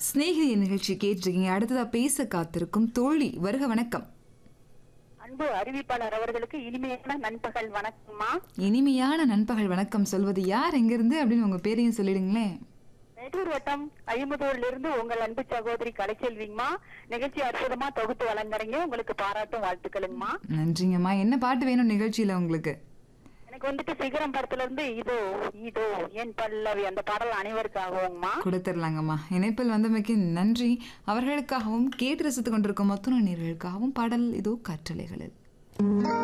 ஸ்நேகிதி நிகழ்ச்சி கேட்டிருக்கீங்க அடுத்ததா பேச காத்திருக்கும் தோழி வருக வணக்கம் அன்பு அறிவிப்பாளர் அவர்களுக்கு இனிமையான நண்பகல் வணக்கம்மா இனிமையான நண்பகல் வணக்கம் சொல்வது யார் எங்கிருந்து அப்படின்னு உங்க பேரையும் சொல்லிடுங்களேன் மேட்டூர் வட்டம் ஐம்பதூர்ல இருந்து உங்கள் அன்பு சகோதரி கலைச்செல்விங்கம்மா நிகழ்ச்சி அற்புதமா தொகுத்து வழங்குறீங்க உங்களுக்கு பாராட்டும் வாழ்த்துக்களுங்கம்மா நன்றிங்கம்மா என்ன பாட்டு வேணும் நிகழ்ச்சியில உங்களுக்கு எனக்கு வந்துட்டு சிகரம் படத்துல இருந்து இதோ இதோ என் பல்லவி அந்த பாடல் அனைவருக்காகவும்மா கொடுத்துடலாங்கம்மா இணைப்பில் வந்தமைக்கு நன்றி அவர்களுக்காகவும் கேட்டு ரசித்துக் கொண்டிருக்கும் மொத்தன நேர்களுக்காகவும் பாடல் இதோ கற்றலைகளில்